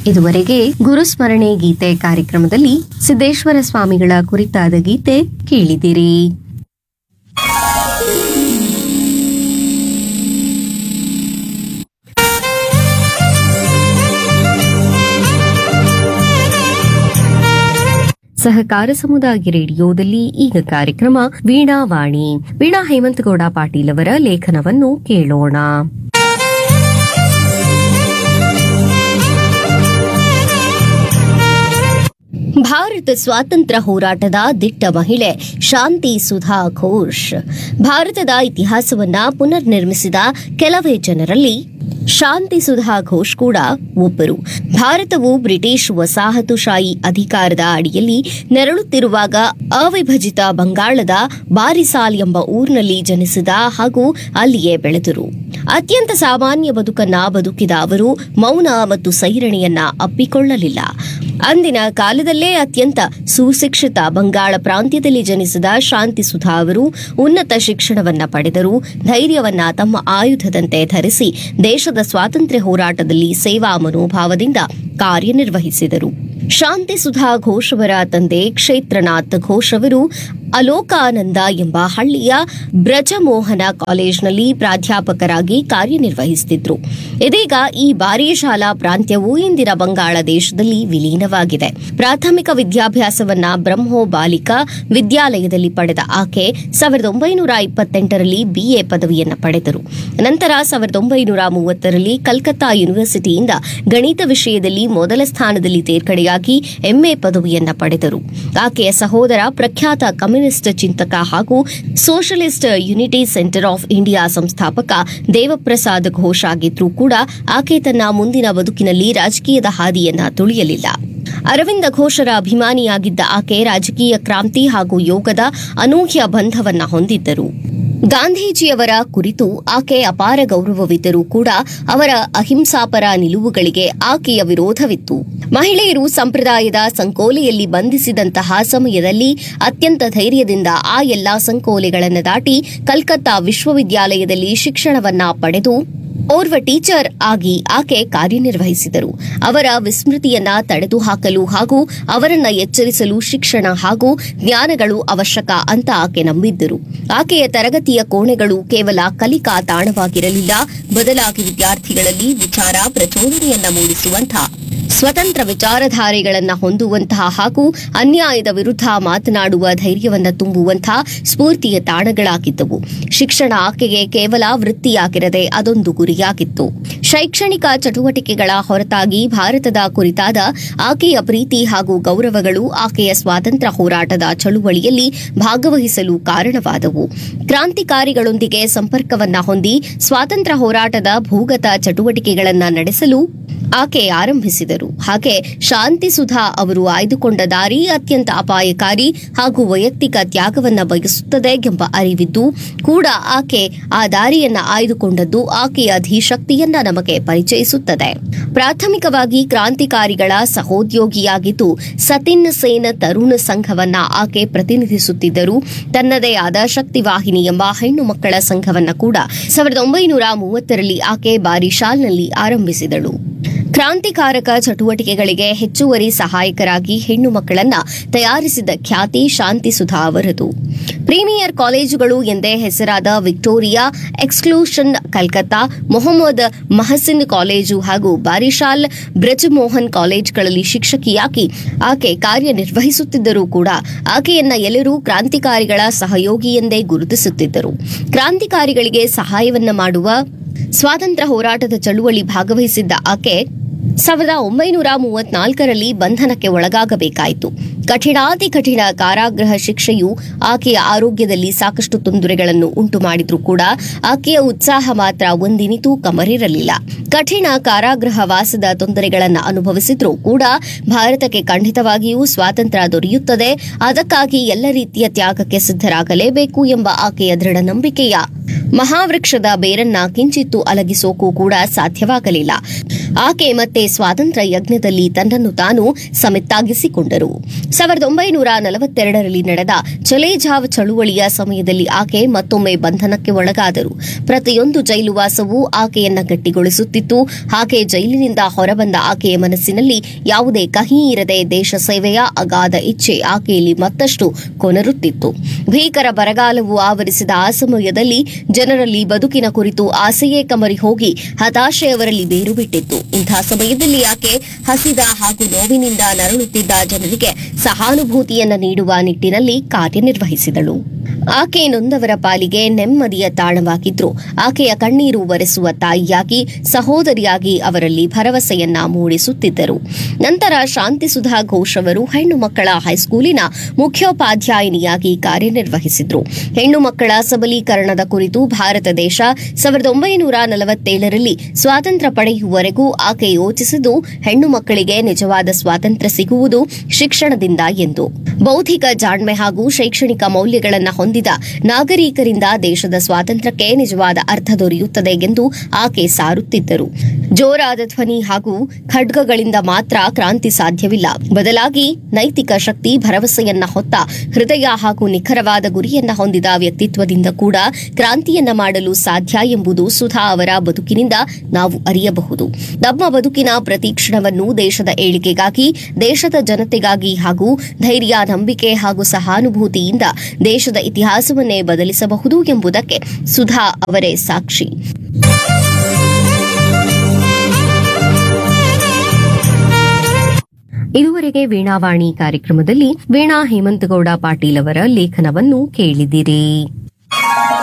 ಇದುವರೆಗೆ ಗುರುಸ್ಮರಣೆ ಗೀತೆ ಕಾರ್ಯಕ್ರಮದಲ್ಲಿ ಸಿದ್ದೇಶ್ವರ ಸ್ವಾಮಿಗಳ ಕುರಿತಾದ ಗೀತೆ ಕೇಳಿದಿರಿ ಸಹಕಾರ ಸಮುದಾಯ ರೇಡಿಯೋದಲ್ಲಿ ಈಗ ಕಾರ್ಯಕ್ರಮ ವೀಣಾವಾಣಿ ವೀಣಾ ಹೇಮಂತಗೌಡ ಪಾಟೀಲ್ ಅವರ ಲೇಖನವನ್ನು ಕೇಳೋಣ ಭಾರತ ಸ್ವಾತಂತ್ರ್ಯ ಹೋರಾಟದ ದಿಟ್ಟ ಮಹಿಳೆ ಶಾಂತಿ ಸುಧಾ ಘೋಷ್ ಭಾರತದ ಇತಿಹಾಸವನ್ನ ಪುನರ್ ನಿರ್ಮಿಸಿದ ಕೆಲವೇ ಜನರಲ್ಲಿ ಶಾಂತಿ ಸುಧಾ ಘೋಷ್ ಕೂಡ ಒಬ್ಬರು ಭಾರತವು ಬ್ರಿಟಿಷ್ ವಸಾಹತುಶಾಹಿ ಅಧಿಕಾರದ ಅಡಿಯಲ್ಲಿ ನೆರಳುತ್ತಿರುವಾಗ ಅವಿಭಜಿತ ಬಂಗಾಳದ ಬಾರಿಸಾಲ್ ಎಂಬ ಊರಿನಲ್ಲಿ ಜನಿಸಿದ ಹಾಗೂ ಅಲ್ಲಿಯೇ ಬೆಳೆದರು ಅತ್ಯಂತ ಸಾಮಾನ್ಯ ಬದುಕನ್ನ ಬದುಕಿದ ಅವರು ಮೌನ ಮತ್ತು ಸೈರಣೆಯನ್ನ ಅಪ್ಪಿಕೊಳ್ಳಲಿಲ್ಲ ಅಂದಿನ ಕಾಲದಲ್ಲೇ ಅತ್ಯಂತ ಸುಶಿಕ್ಷಿತ ಬಂಗಾಳ ಪ್ರಾಂತ್ಯದಲ್ಲಿ ಜನಿಸಿದ ಶಾಂತಿ ಸುಧಾ ಅವರು ಉನ್ನತ ಶಿಕ್ಷಣವನ್ನ ಪಡೆದರು ಧೈರ್ಯವನ್ನ ತಮ್ಮ ಆಯುಧದಂತೆ ಧರಿಸಿ ದೇಶದ ಸ್ವಾತಂತ್ರ್ಯ ಹೋರಾಟದಲ್ಲಿ ಸೇವಾ ಮನೋಭಾವದಿಂದ ಕಾರ್ಯನಿರ್ವಹಿಸಿದರು ಶಾಂತಿ ಸುಧಾ ಘೋಷ್ ಅವರ ತಂದೆ ಕ್ಷೇತ್ರನಾಥ್ ಘೋಷ್ ಅವರು ಅಲೋಕಾನಂದ ಎಂಬ ಹಳ್ಳಿಯ ಬ್ರಜಮೋಹನ ಕಾಲೇಜ್ನಲ್ಲಿ ಪ್ರಾಧ್ಯಾಪಕರಾಗಿ ಕಾರ್ಯನಿರ್ವಹಿಸುತ್ತಿದ್ರು ಇದೀಗ ಈ ಬಾರಿ ಶಾಲಾ ಪ್ರಾಂತ್ಯವು ಇಂದಿನ ಬಂಗಾಳ ದೇಶದಲ್ಲಿ ವಿಲೀನವಾಗಿದೆ ಪ್ರಾಥಮಿಕ ವಿದ್ಯಾಭ್ಯಾಸವನ್ನ ಬ್ರಹ್ಮೋ ಬಾಲಿಕಾ ವಿದ್ಯಾಲಯದಲ್ಲಿ ಪಡೆದ ಆಕೆ ಸಾವಿರದ ಒಂಬೈನೂರ ಇಪ್ಪತ್ತೆಂಟರಲ್ಲಿ ಬಿಎ ಪದವಿಯನ್ನ ಪಡೆದರು ನಂತರ ಸಾವಿರದ ಒಂಬೈನೂರ ಮೂವತ್ತರಲ್ಲಿ ಕಲ್ಕತ್ತಾ ಯೂನಿವರ್ಸಿಟಿಯಿಂದ ಗಣಿತ ವಿಷಯದಲ್ಲಿ ಮೊದಲ ಸ್ಥಾನದಲ್ಲಿ ತೇರ್ಗಡೆಯಾಗಿ ಎಂಎ ಪದವಿಯನ್ನ ಪಡೆದರು ಆಕೆಯ ಸಹೋದರ ಪ್ರಖ್ಯಾತ ಕಮ್ಯುನಿಸ್ಟ್ ಚಿಂತಕ ಹಾಗೂ socialist unity centre of India ಸಂಸ್ಥಾಪಕ ದೇವಪ್ರಸಾದ್ ಘೋಷ್ ಆಗಿದ್ರೂ ಕೂಡ ಆಕೆ ತನ್ನ ಮುಂದಿನ ಬದುಕಿನಲ್ಲಿ ರಾಜಕೀಯದ ಹಾದಿಯನ್ನ ತುಳಿಯಲಿಲ್ಲ ಅರವಿಂದ ಘೋಷರ ಅಭಿಮಾನಿಯಾಗಿದ್ದ ಆಕೆ ರಾಜಕೀಯ ಕ್ರಾಂತಿ ಹಾಗೂ ಯೋಗದ ಅನೂಹ್ಯ ಬಂಧವನ್ನ ಹೊಂದಿದ್ದರು ಗಾಂಧೀಜಿಯವರ ಕುರಿತು ಆಕೆ ಅಪಾರ ಗೌರವವಿದ್ದರೂ ಕೂಡ ಅವರ ಅಹಿಂಸಾಪರ ನಿಲುವುಗಳಿಗೆ ಆಕೆಯ ವಿರೋಧವಿತ್ತು ಮಹಿಳೆಯರು ಸಂಪ್ರದಾಯದ ಸಂಕೋಲೆಯಲ್ಲಿ ಬಂಧಿಸಿದಂತಹ ಸಮಯದಲ್ಲಿ ಅತ್ಯಂತ ಧೈರ್ಯದಿಂದ ಆ ಎಲ್ಲಾ ಸಂಕೋಲೆಗಳನ್ನು ದಾಟಿ ಕಲ್ಕತ್ತಾ ವಿಶ್ವವಿದ್ಯಾಲಯದಲ್ಲಿ ಶಿಕ್ಷಣವನ್ನ ಪಡೆದು ಓರ್ವ ಟೀಚರ್ ಆಗಿ ಆಕೆ ಕಾರ್ಯನಿರ್ವಹಿಸಿದರು ಅವರ ವಿಸ್ಮೃತಿಯನ್ನ ತಡೆದುಹಾಕಲು ಹಾಗೂ ಅವರನ್ನ ಎಚ್ಚರಿಸಲು ಶಿಕ್ಷಣ ಹಾಗೂ ಜ್ಞಾನಗಳು ಅವಶ್ಯಕ ಅಂತ ಆಕೆ ನಂಬಿದ್ದರು ಆಕೆಯ ತರಗತಿಯ ಕೋಣೆಗಳು ಕೇವಲ ಕಲಿಕಾ ತಾಣವಾಗಿರಲಿಲ್ಲ ಬದಲಾಗಿ ವಿದ್ಯಾರ್ಥಿಗಳಲ್ಲಿ ವಿಚಾರ ಪ್ರಚೋದನೆಯನ್ನ ಮೂಡಿಸುವಂತಹ ಸ್ವತಂತ್ರ ವಿಚಾರಧಾರೆಗಳನ್ನ ಹೊಂದುವಂತಹ ಹಾಗೂ ಅನ್ಯಾಯದ ವಿರುದ್ಧ ಮಾತನಾಡುವ ಧೈರ್ಯವನ್ನ ತುಂಬುವಂತಹ ಸ್ಫೂರ್ತಿಯ ತಾಣಗಳಾಗಿದ್ದವು ಶಿಕ್ಷಣ ಆಕೆಗೆ ಕೇವಲ ವೃತ್ತಿಯಾಗಿರದೆ ಅದೊಂದು ಗುರಿಯಾಗಿತ್ತು ಶೈಕ್ಷಣಿಕ ಚಟುವಟಿಕೆಗಳ ಹೊರತಾಗಿ ಭಾರತದ ಕುರಿತಾದ ಆಕೆಯ ಪ್ರೀತಿ ಹಾಗೂ ಗೌರವಗಳು ಆಕೆಯ ಸ್ವಾತಂತ್ರ್ಯ ಹೋರಾಟದ ಚಳುವಳಿಯಲ್ಲಿ ಭಾಗವಹಿಸಲು ಕಾರಣವಾದವು ಕ್ರಾಂತಿಕಾರಿಗಳೊಂದಿಗೆ ಸಂಪರ್ಕವನ್ನ ಹೊಂದಿ ಸ್ವಾತಂತ್ರ್ಯ ಹೋರಾಟದ ಭೂಗತ ಚಟುವಟಿಕೆಗಳನ್ನ ನಡೆಸಲು ಆಕೆ ಆರಂಭಿಸಿದರು ಹಾಗೆ ಶಾಂತಿ ಸುಧಾ ಅವರು ಆಯ್ದುಕೊಂಡ ದಾರಿ ಅತ್ಯಂತ ಅಪಾಯಕಾರಿ ಹಾಗೂ ವೈಯಕ್ತಿಕ ತ್ಯಾಗವನ್ನ ಬಯಸುತ್ತದೆ ಎಂಬ ಅರಿವಿದ್ದು ಕೂಡ ಆಕೆ ಆ ದಾರಿಯನ್ನ ಆಯ್ದುಕೊಂಡದ್ದು ಆಕೆಯ ಧೀಶಕ್ತಿಯನ್ನ ನಮಗೆ ಪರಿಚಯಿಸುತ್ತದೆ ಪ್ರಾಥಮಿಕವಾಗಿ ಕ್ರಾಂತಿಕಾರಿಗಳ ಸಹೋದ್ಯೋಗಿಯಾಗಿದ್ದು ಸತಿನ್ ಸೇನ್ ತರುಣ ಸಂಘವನ್ನ ಆಕೆ ಪ್ರತಿನಿಧಿಸುತ್ತಿದ್ದರು ತನ್ನದೇ ಆದ ಶಕ್ತಿವಾಹಿನಿ ಎಂಬ ಹೆಣ್ಣು ಮಕ್ಕಳ ಸಂಘವನ್ನ ಕೂಡ ಸಾವಿರದ ಒಂಬೈನೂರ ಮೂವತ್ತರಲ್ಲಿ ಆಕೆ ಬಾರಿಶಾಲ್ನಲ್ಲಿ ಆರಂಭಿಸಿದಳು ಕ್ರಾಂತಿಕಾರಕ ಚಟುವಟಿಕೆಗಳಿಗೆ ಹೆಚ್ಚುವರಿ ಸಹಾಯಕರಾಗಿ ಹೆಣ್ಣು ಮಕ್ಕಳನ್ನ ತಯಾರಿಸಿದ ಖ್ಯಾತಿ ಶಾಂತಿ ಸುಧಾ ಅವರದು ಪ್ರೀಮಿಯರ್ ಕಾಲೇಜುಗಳು ಎಂದೇ ಹೆಸರಾದ ವಿಕ್ಟೋರಿಯಾ ಎಕ್ಸ್ಕ್ಲೂಷನ್ ಕಲ್ಕತ್ತಾ ಮೊಹಮ್ಮದ್ ಮಹಸಿನ್ ಕಾಲೇಜು ಹಾಗೂ ಬಾರಿಶಾಲ್ ಬ್ರಜಮೋಹನ್ ಕಾಲೇಜ್ಗಳಲ್ಲಿ ಶಿಕ್ಷಕಿಯಾಗಿ ಆಕೆ ಕಾರ್ಯನಿರ್ವಹಿಸುತ್ತಿದ್ದರೂ ಕೂಡ ಆಕೆಯನ್ನ ಎಲ್ಲರೂ ಕ್ರಾಂತಿಕಾರಿಗಳ ಸಹಯೋಗಿ ಎಂದೇ ಗುರುತಿಸುತ್ತಿದ್ದರು ಕ್ರಾಂತಿಕಾರಿಗಳಿಗೆ ಸಹಾಯವನ್ನ ಮಾಡುವ ಸ್ವಾತಂತ್ರ್ಯ ಹೋರಾಟದ ಚಳುವಳಿ ಭಾಗವಹಿಸಿದ್ದ ಆಕೆ ಸಾವಿರದ ಒಂಬೈನೂರ ಮೂವತ್ನಾಲ್ಕರಲ್ಲಿ ಬಂಧನಕ್ಕೆ ಒಳಗಾಗಬೇಕಾಯಿತು ಕಠಿಣಾತಿ ಕಠಿಣ ಕಾರಾಗೃಹ ಶಿಕ್ಷೆಯು ಆಕೆಯ ಆರೋಗ್ಯದಲ್ಲಿ ಸಾಕಷ್ಟು ತೊಂದರೆಗಳನ್ನು ಉಂಟು ಮಾಡಿದ್ರೂ ಕೂಡ ಆಕೆಯ ಉತ್ಸಾಹ ಮಾತ್ರ ಒಂದಿನಿತೂ ಕಮರಿರಲಿಲ್ಲ ಕಠಿಣ ಕಾರಾಗೃಹ ವಾಸದ ತೊಂದರೆಗಳನ್ನು ಅನುಭವಿಸಿದ್ರೂ ಕೂಡ ಭಾರತಕ್ಕೆ ಖಂಡಿತವಾಗಿಯೂ ಸ್ವಾತಂತ್ರ್ಯ ದೊರೆಯುತ್ತದೆ ಅದಕ್ಕಾಗಿ ಎಲ್ಲ ರೀತಿಯ ತ್ಯಾಗಕ್ಕೆ ಸಿದ್ಧರಾಗಲೇಬೇಕು ಎಂಬ ಆಕೆಯ ದೃಢ ನಂಬಿಕೆಯ ಮಹಾವೃಕ್ಷದ ಬೇರನ್ನ ಕಿಂಚಿತ್ತು ಅಲಗಿಸೋಕೂ ಕೂಡ ಸಾಧ್ಯವಾಗಲಿಲ್ಲ ಆಕೆ ಮತ್ತೆ ಸ್ವಾತಂತ್ರ್ಯ ಯಜ್ಞದಲ್ಲಿ ತನ್ನನ್ನು ತಾನು ಸಮೆತ್ತಾಗಿಸಿಕೊಂಡರು ಸಾವಿರದ ಒಂಬೈನೂರ ನಲವತ್ತೆರಡರಲ್ಲಿ ನಡೆದ ಚಲೇಜಾವ್ ಚಳುವಳಿಯ ಸಮಯದಲ್ಲಿ ಆಕೆ ಮತ್ತೊಮ್ಮೆ ಬಂಧನಕ್ಕೆ ಒಳಗಾದರು ಪ್ರತಿಯೊಂದು ಜೈಲುವಾಸವೂ ಆಕೆಯನ್ನ ಗಟ್ಟಿಗೊಳಿಸುತ್ತಿತ್ತು ಆಕೆ ಜೈಲಿನಿಂದ ಹೊರಬಂದ ಆಕೆಯ ಮನಸ್ಸಿನಲ್ಲಿ ಯಾವುದೇ ಕಹಿ ಇರದೆ ದೇಶ ಸೇವೆಯ ಅಗಾಧ ಇಚ್ಛೆ ಆಕೆಯಲ್ಲಿ ಮತ್ತಷ್ಟು ಕೊನರುತ್ತಿತ್ತು ಭೀಕರ ಬರಗಾಲವು ಆವರಿಸಿದ ಆ ಸಮಯದಲ್ಲಿ ಜನರಲ್ಲಿ ಬದುಕಿನ ಕುರಿತು ಆಸೆಯೇ ಕಮರಿ ಹೋಗಿ ಹತಾಶೆ ಅವರಲ್ಲಿ ಬೇರು ಬಿಟ್ಟಿತ್ತು ಇಂಥ ಸಮಯದಲ್ಲಿ ಆಕೆ ಹಸಿದ ಹಾಗೂ ನೋವಿನಿಂದ ನರಳುತ್ತಿದ್ದ ಜನರಿಗೆ ಸಹಾನುಭೂತಿಯನ್ನ ನೀಡುವ ನಿಟ್ಟಿನಲ್ಲಿ ಕಾರ್ಯನಿರ್ವಹಿಸಿದಳು ಆಕೆ ನೊಂದವರ ಪಾಲಿಗೆ ನೆಮ್ಮದಿಯ ತಾಣವಾಗಿದ್ರು ಆಕೆಯ ಕಣ್ಣೀರು ಒರೆಸುವ ತಾಯಿಯಾಗಿ ಸಹೋದರಿಯಾಗಿ ಅವರಲ್ಲಿ ಭರವಸೆಯನ್ನ ಮೂಡಿಸುತ್ತಿದ್ದರು ನಂತರ ಶಾಂತಿಸುಧಾ ಘೋಷ್ ಅವರು ಹೆಣ್ಣು ಮಕ್ಕಳ ಹೈಸ್ಕೂಲಿನ ಮುಖ್ಯೋಪಾಧ್ಯಾಯಿನಿಯಾಗಿ ಕಾರ್ಯನಿರ್ವಹಿಸಿದ್ರು ಹೆಣ್ಣು ಮಕ್ಕಳ ಸಬಲೀಕರಣದ ಕುರಿತು ಭಾರತ ದೇಶ ಸಾವಿರದ ಒಂಬೈನೂರ ನಲವತ್ತೇಳರಲ್ಲಿ ಸ್ವಾತಂತ್ರ್ಯ ಪಡೆಯುವವರೆಗೂ ಆಕೆ ಯೋಚಿಸಿದ್ದು ಹೆಣ್ಣು ಮಕ್ಕಳಿಗೆ ನಿಜವಾದ ಸ್ವಾತಂತ್ರ್ಯ ಸಿಗುವುದು ಶಿಕ್ಷಣದಿಂದ ಎಂದು ಬೌದ್ಧಿಕ ಜಾಣ್ಮೆ ಹಾಗೂ ಶೈಕ್ಷಣಿಕ ಮೌಲ್ಯಗಳನ್ನು ಹೊಂದಿದ ನಾಗರಿಕರಿಂದ ದೇಶದ ಸ್ವಾತಂತ್ರ್ಯಕ್ಕೆ ನಿಜವಾದ ಅರ್ಥ ದೊರೆಯುತ್ತದೆ ಎಂದು ಆಕೆ ಸಾರುತ್ತಿದ್ದರು ಜೋರಾದ ಧ್ವನಿ ಹಾಗೂ ಖಡ್ಗಗಳಿಂದ ಮಾತ್ರ ಕ್ರಾಂತಿ ಸಾಧ್ಯವಿಲ್ಲ ಬದಲಾಗಿ ನೈತಿಕ ಶಕ್ತಿ ಭರವಸೆಯನ್ನ ಹೊತ್ತ ಹೃದಯ ಹಾಗೂ ನಿಖರವಾದ ಗುರಿಯನ್ನ ಹೊಂದಿದ ವ್ಯಕ್ತಿತ್ವದಿಂದ ಕೂಡ ಕ್ರಾಂತಿಯನ್ನ ಮಾಡಲು ಸಾಧ್ಯ ಎಂಬುದು ಸುಧಾ ಅವರ ಬದುಕಿನಿಂದ ನಾವು ಅರಿಯಬಹುದು ನಮ್ಮ ಬದುಕಿನ ಪ್ರತಿ ಕ್ಷಣವನ್ನು ದೇಶದ ಏಳಿಗೆಗಾಗಿ ದೇಶದ ಜನತೆಗಾಗಿ ಹಾಗೂ ಧೈರ್ಯ ನಂಬಿಕೆ ಹಾಗೂ ಸಹಾನುಭೂತಿಯಿಂದ ದೇಶದ ಇತಿಹಾಸವನ್ನೇ ಬದಲಿಸಬಹುದು ಎಂಬುದಕ್ಕೆ ಸುಧಾ ಅವರೇ ಸಾಕ್ಷಿ ಇದುವರೆಗೆ ವೀಣಾವಾಣಿ ಕಾರ್ಯಕ್ರಮದಲ್ಲಿ ವೀಣಾ ಹೇಮಂತಗೌಡ ಪಾಟೀಲ್ ಅವರ ಲೇಖನವನ್ನು ಕೇಳಿದಿರಿ